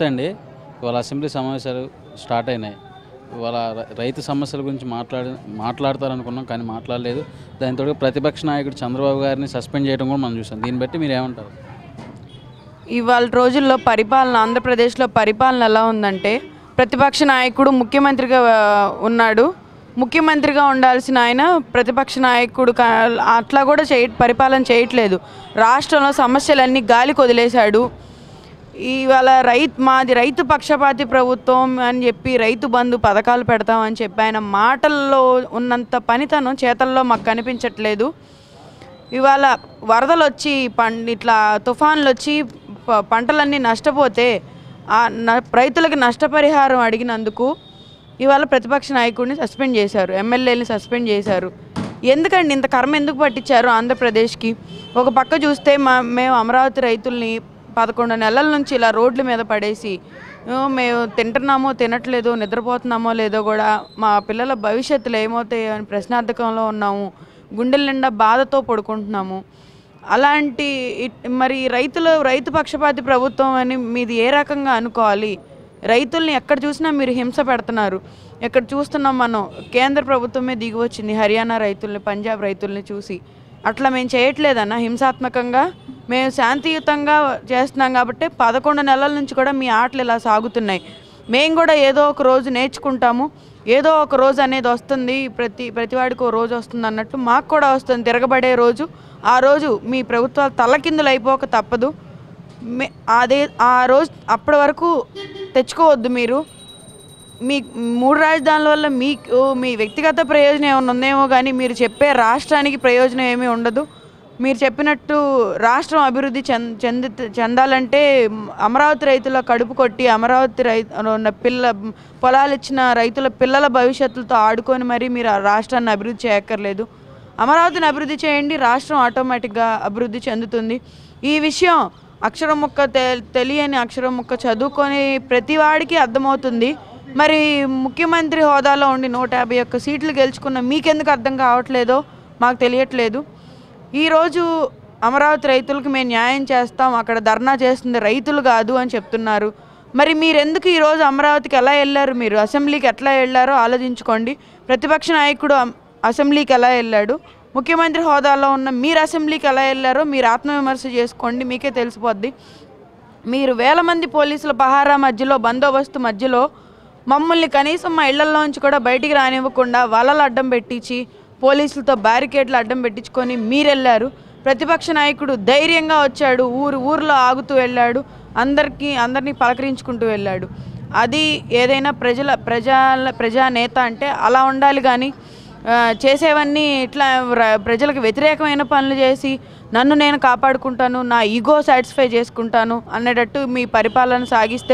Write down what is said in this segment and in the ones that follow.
నమస్తే అండి ఇవాళ అసెంబ్లీ సమావేశాలు స్టార్ట్ అయినాయి ఇవాళ రై- రైతు సమస్యల గురించి మాట్లాడి మాట్లాడతారనుకున్నాం కానీ మాట్లాడలేదు దానితో ప్రతిపక్ష నాయకుడు చంద్రబాబు గారిని సస్పెండ్ చేయడం కూడా మనం చూసాం దీన్ని బట్టి మీరు ఏమంటారు ఇవాళ రోజుల్లో పరిపాలన ఆంధ్రప్రదేశ్లో పరిపాలన ఎలా ఉందంటే ప్రతిపక్ష నాయకుడు ముఖ్యమంత్రిగా ఆ, ఉన్నాడు ముఖ్యమంత్రిగా ఉండాల్సిన ఆయన ప్రతిపక్ష నాయకుడు కా- అట్లా కూడా చేయ పరిపాలన చేయట్లేదు రాష్ట్రంలో సమస్యలన్నీ గాలికి వదిలేశాడు ఇవాళ రైతు మాది రైతు పక్షపాతి ప్రభుత్వం అని చెప్పి రైతు బంధు పథకాలు పెడతామని చెప్పి ఆయన మాటల్లో ఉన్నంత పనితనం చేతల్లో మాకు కనిపించట్లేదు ఇవాళ వరదలు వచ్చి పం ఇట్లా తుఫాన్లు వచ్చి ప- పంటలన్నీ నష్టపోతే ఆ న- రైతులకు నష్టపరిహారం అడిగినందుకు ఇవాళ ప్రతిపక్ష నాయకుడిని సస్పెండ్ చేశారు ఎమ్మెల్యేని సస్పెండ్ చేశారు ఎందుకండి ఇంత కర్మ ఎందుకు పట్టించారు ఆంధ్రప్రదేశ్కి ఒక పక్క చూస్తే మా మేము అమరావతి రైతుల్ని పదకొండు నెలల నుంచి ఇలా రోడ్ల మీద పడేసి "ఓ, మేము తింటున్నామో తినట్లేదో నిద్రపోతున్నామో లేదో కూడా మా పిల్లల భవిష్యత్తులో ఏమవుతాయో అని ప్రశ్నార్థకంలో ఉన్నాము గుండెల నిండా బాధతో పడుకుంటున్నాము అలాంటి ఇట్- మరి రైతులు రైతు పక్షపాతి ప్రభుత్వం అని మీది ఏ రకంగా అనుకోవాలి రైతుల్ని ఎక్కడ చూసినా మీరు హింస పెడుతున్నారు ఎక్కడ చూస్తున్నాం మనం కేంద్ర ప్రభుత్వమే దిగి వచ్చింది హర్యానా రైతుల్ని పంజాబ్ రైతుల్ని చూసి అట్లా మేము చేయట్లేదన్న హింసాత్మకంగా మేము శాంతియుతంగా చేస్తున్నాం కాబట్టి పదకొండు నెలల నుంచి కూడా మీ ఆటలు ఇలా సాగుతున్నాయి మేము కూడా ఏదో ఒక రోజు నేర్చుకుంటాము ఏదో ఒక రోజు అనేది వస్తుంది ప్రతి ప్రతివాడికి ఓ రోజు వస్తుంది అన్నట్టు మాకు కూడా వస్తుంది తిరగబడే రోజు ఆ రోజు మీ ప్రభుత్వాలు తలకిందులు అయిపోక తప్పదు మే అదే ఆ రోజు అప్పటి వరకు తెచ్చుకోవద్దు మీరు మీ మూడు రాజధానుల వల్ల మీకు మీ వ్యక్తిగత ప్రయోజనం ఏమైనా ఉందేమో కానీ మీరు చెప్పే రాష్ట్రానికి ప్రయోజనం ఏమీ ఉండదు మీరు చెప్పినట్టు రాష్ట్రం అభివృద్ధి చెంద చెంది చెందాలంటే అమరావతి రైతుల కడుపు కొట్టి అమరావతి రైతు ఉన్న పిల్ల పొలాలు ఇచ్చిన రైతుల పిల్లల భవిష్యత్తులతో ఆడుకొని మరి మీరు ఆ రాష్ట్రాన్ని అభివృద్ధి చేయక్కర్లేదు అమరావతిని అభివృద్ధి చేయండి రాష్ట్రం ఆటోమేటిక్గా అభివృద్ధి చెందుతుంది ఈ విషయం అక్షరం ముక్క తె తెలియని అక్షరం ముక్క చదువుకొని ప్రతి వాడికి అర్థమవుతుంది మరి ముఖ్యమంత్రి హోదాలో ఉండి నూట యాభై ఒక్క సీట్లు గెలుచుకున్న మీకెందుకు అర్థం కావట్లేదో మాకు తెలియట్లేదు ఈరోజు అమరావతి రైతులకు మేము న్యాయం చేస్తాం అక్కడ ధర్నా చేస్తుంది రైతులు కాదు అని చెప్తున్నారు మరి మీరు ఎందుకు ఈరోజు అమరావతికి ఎలా వెళ్ళారు మీరు అసెంబ్లీకి ఎట్లా వెళ్ళారో ఆలోచించుకోండి ప్రతిపక్ష నాయకుడు అం- అసెంబ్లీకి ఎలా వెళ్ళాడు ముఖ్యమంత్రి హోదాలో ఉన్న మీరు అసెంబ్లీకి ఎలా వెళ్ళారో మీరు ఆత్మవిమర్శ చేసుకోండి మీకే తెలిసిపోద్ది మీరు వేల మంది పోలీసుల పహారా మధ్యలో బందోబస్తు మధ్యలో మమ్మల్ని కనీసం మా ఇళ్లలోంచి కూడా బయటికి రానివ్వకుండా వలలు అడ్డం పెట్టించి పోలీసులతో బ్యారికేడ్లు అడ్డం పెట్టించుకొని మీరు వెళ్ళారు ప్రతిపక్ష నాయకుడు ధైర్యంగా వచ్చాడు ఊరు ఊర్లో ఆగుతూ వెళ్ళాడు అందరికీ అందరినీ పలకరించుకుంటూ వెళ్ళాడు అది ఏదైనా ప్రజల ప్రజల ప్రజానేత అంటే అలా ఉండాలి కానీ ఆ, చేసేవన్నీ ఇట్లా ర- ప్రజలకు వ్యతిరేకమైన పనులు చేసి నన్ను నేను కాపాడుకుంటాను నా ఈగో సాటిస్ఫై చేసుకుంటాను అనేటట్టు మీ పరిపాలన సాగిస్తే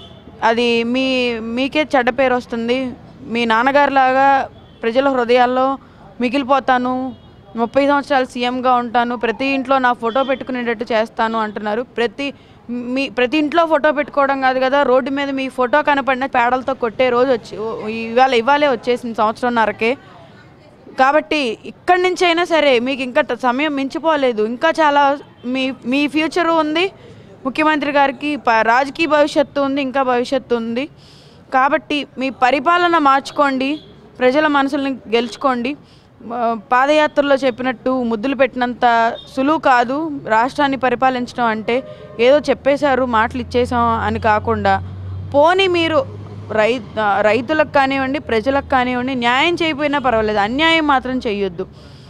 అది మీ మీకే చెడ్డ పేరు వస్తుంది మీ నాన్నగారిలాగా ప్రజల హృదయాల్లో మిగిలిపోతాను ముప్పై సంవత్సరాలు సీఎంగా ఉంటాను ప్రతి ఇంట్లో నా ఫోటో పెట్టుకునేటట్టు చేస్తాను అంటున్నారు ప్రతి మీ ప్రతి ఇంట్లో ఫోటో పెట్టుకోవడం కాదు కదా రోడ్డు మీద మీ ఫోటో కనపడిన పేడలతో కొట్టే రోజు వచ్చి ఓ- ఇవాళ ఇవాళే వచ్చేసింది సంవత్సరంన్నరకే కాబట్టి ఇక్కడి నుంచి అయినా సరే మీకు ఇంకా ట- సమయం మించిపోలేదు ఇంకా చాలా మీ మీ ఫ్యూచర్ ఉంది ముఖ్యమంత్రి గారికి ప- రాజకీయ భవిష్యత్తు ఉంది ఇంకా భవిష్యత్తు ఉంది కాబట్టి మీ పరిపాలన మార్చుకోండి ప్రజల మనసుల్ని గెలుచుకోండి ఆ, పాదయాత్రలో చెప్పినట్టు ముద్దులు పెట్టినంత సులువు కాదు రాష్ట్రాన్ని పరిపాలించడం అంటే ఏదో చెప్పేశారు మాటలు ఇచ్చేసాం అని కాకుండా పోనీ మీరు రై ఆ, రైతులకు కానివ్వండి ప్రజలకు కానివ్వండి న్యాయం చేయకపోయినా పర్వాలేదు అన్యాయం మాత్రం చేయొద్దు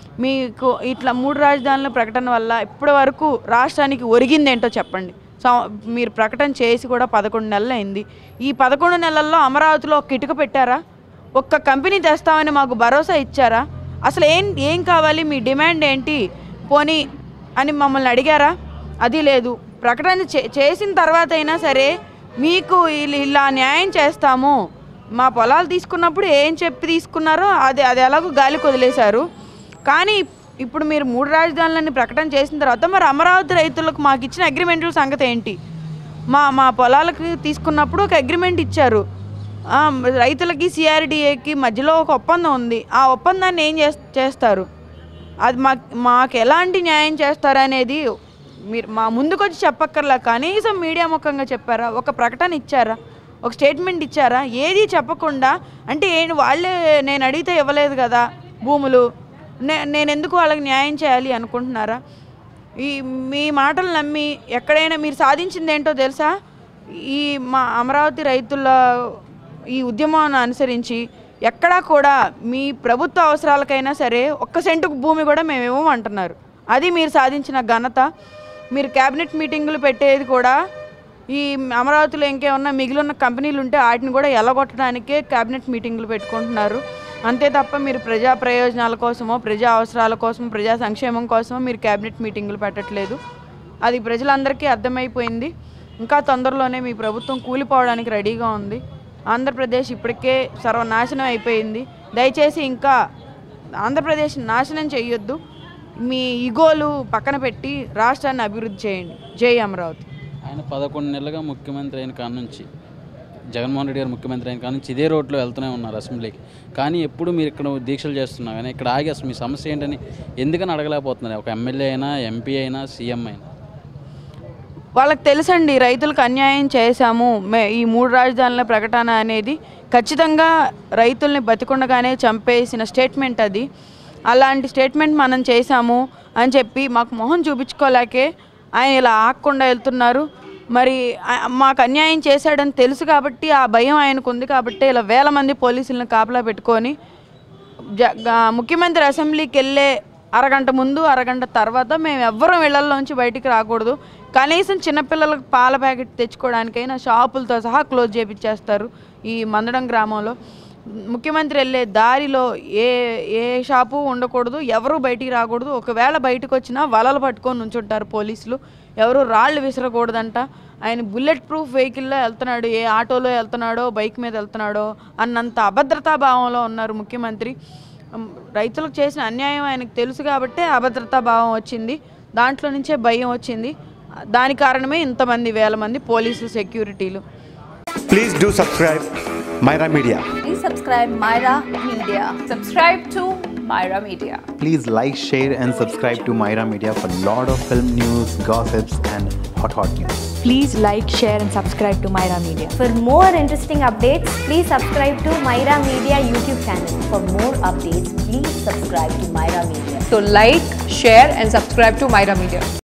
మీకు ఇట్లా మూడు రాజధానుల ప్రకటన వల్ల ఇప్పటి వరకు రాష్ట్రానికి ఒరిగింది ఏంటో చెప్పండి సో మీరు ప్రకటన చేసి కూడా పదకొండు నెలలు అయింది ఈ పదకొండు నెలల్లో అమరావతిలో ఒక ఇటుక పెట్టారా ఒక్క కంపెనీ తెస్తామని మాకు భరోసా ఇచ్చారా అసలు ఏం ఏం కావాలి మీ డిమాండ్ ఏంటి పోనీ అని మమ్మల్ని అడిగారా అది లేదు ప్రకటన చే చేసిన తర్వాత అయినా సరే మీకు ఇల్- ఇలా న్యాయం చేస్తాము మా పొలాలు తీసుకున్నప్పుడు ఏం చెప్పి తీసుకున్నారో అది అది ఎలాగో గాలికి వదిలేశారు కానీ ఇప్పుడు మీరు మూడు రాజధానులని ప్రకటన చేసిన తర్వాత మరి అమరావతి రైతులకు మాకు ఇచ్చిన అగ్రిమెంట్ల సంగతి ఏంటి మా మా పొలాలకు తీసుకున్నప్పుడు ఒక అగ్రిమెంట్ ఇచ్చారు ఆ, రైతులకి సిఆర్డిఏకి మధ్యలో ఒక ఒప్పందం ఉంది ఆ ఒప్పందాన్ని ఏం చేస్- చేస్తారు అది మాకు మాకు ఎలాంటి న్యాయం చేస్తారనేది మీరు మా ముందుకు వచ్చి చెప్పక్కర్లా కనీసం మీడియా ముఖంగా చెప్పారా ఒక ప్రకటన ఇచ్చారా ఒక స్టేట్మెంట్ ఇచ్చారా ఏది చెప్పకుండా అంటే ఏంటి వాళ్ళే నేను అడిగితే ఇవ్వలేదు కదా భూములు నే నేను ఎందుకు వాళ్ళకి న్యాయం చేయాలి అనుకుంటున్నారా ఈ మీ మాటలు నమ్మి ఎక్కడైనా మీరు సాధించింది ఏంటో తెలుసా ఈ మా అమరావతి రైతుల ఈ ఉద్యమాన్ని అనుసరించి ఎక్కడా కూడా మీ ప్రభుత్వ అవసరాలకైనా సరే ఒక్క సెంటుకు భూమి కూడా మేము ఇవ్వమంటున్నారు అది మీరు సాధించిన ఘనత మీరు క్యాబినెట్ మీటింగులు పెట్టేది కూడా ఈ అమరావతిలో ఇంకేమన్నా మిగిలిన కంపెనీలు ఉంటే వాటిని కూడా ఎలగొట్టడానికే క్యాబినెట్ మీటింగులు పెట్టుకుంటున్నారు అంతే తప్ప మీరు ప్రజా ప్రయోజనాల కోసమో ప్రజా అవసరాల కోసమో ప్రజా సంక్షేమం కోసమో మీరు క్యాబినెట్ మీటింగులు పెట్టట్లేదు అది ప్రజలందరికీ అర్థమైపోయింది ఇంకా తొందరలోనే మీ ప్రభుత్వం కూలిపోవడానికి రెడీగా ఉంది ఆంధ్రప్రదేశ్ ఇప్పటికే సర్వనాశనం అయిపోయింది దయచేసి ఇంకా ఆంధ్రప్రదేశ్ నాశనం చేయొద్దు మీ ఇగోలు పక్కన పెట్టి రాష్ట్రాన్ని అభివృద్ధి చేయండి జై అమరావతి ఆయన పదకొండు నెలలుగా ముఖ్యమంత్రి అయిన కాడ నుంచి జగన్మోహన్ రెడ్డి గారు ముఖ్యమంత్రి అయిన కాడ నుంచి ఇదే రోడ్లో వెళ్తూనే ఉన్నారు అసెంబ్లీకి కానీ ఎప్పుడు మీరు ఇక్కడ దీక్షలు చేస్తున్నా కానీ ఇక్కడ ఆగి అసలు మీ సమస్య ఏంటని ఎందుకని అడగలేకపోతున్నారు ఒక ఎమ్మెల్యే అయినా ఎంపీ అయినా సీఎం అయినా వాళ్ళకి తెలుసండి రైతులకు అన్యాయం చేశాము మే ఈ మూడు రాజధానుల ప్రకటన అనేది ఖచ్చితంగా రైతుల్ని బతికుండగానే చంపేసిన స్టేట్మెంట్ అది అలాంటి స్టేట్మెంట్ మనం చేశాము అని చెప్పి మాకు మొహం చూపించుకోలేకే ఆయన ఇలా ఆగకుండా వెళ్తున్నారు మరి ఆ- మాకు అన్యాయం చేశాడని తెలుసు కాబట్టి ఆ భయం ఆయనకు ఉంది కాబట్టి ఇలా వేల మంది పోలీసులను కాపలా పెట్టుకొని జ- గా- ముఖ్యమంత్రి అసెంబ్లీకి వెళ్ళే అరగంట ముందు అరగంట తర్వాత మేము ఎవ్వరం ఇళ్లలోంచి బయటికి రాకూడదు కనీసం చిన్నపిల్లలకు పాల ప్యాకెట్ తెచ్చుకోవడానికైనా షాపులతో సహా క్లోజ్ చేపించేస్తారు ఈ మందడం గ్రామంలో ముఖ్యమంత్రి వెళ్ళే దారిలో ఏ ఏ షాపు ఉండకూడదు ఎవరు బయటికి రాకూడదు ఒకవేళ బయటకు వచ్చినా వలలు పట్టుకొని ఉంచుంటారు పోలీసులు ఎవరు రాళ్ళు విసరకూడదంట ఆయన బుల్లెట్ ప్రూఫ్ వెహికల్లో వెళ్తున్నాడు ఏ ఆటోలో వెళ్తున్నాడో బైక్ మీద వెళ్తున్నాడో అన్నంత అభద్రతా భావంలో ఉన్నారు ముఖ్యమంత్రి ఉమ్, రైతులకు చేసిన అన్యాయం ఆయనకు తెలుసు కాబట్టే అభద్రతా భావం వచ్చింది దాంట్లో నుంచే భయం వచ్చింది దాని కారణమే ఇంతమంది వేల మంది పోలీసులు సెక్యూరిటీలు Please do subscribe Myra Media. Please subscribe Myra Media. Subscribe to Myra Media. Please like, share, and subscribe to Myra Media for lot of film news, gossips, and hot hot news. Please like, share, and subscribe to Myra Media. For more interesting updates, please subscribe to Myra Media YouTube channel. For more updates, please subscribe to Myra Media. So like, share and subscribe to Myra Media.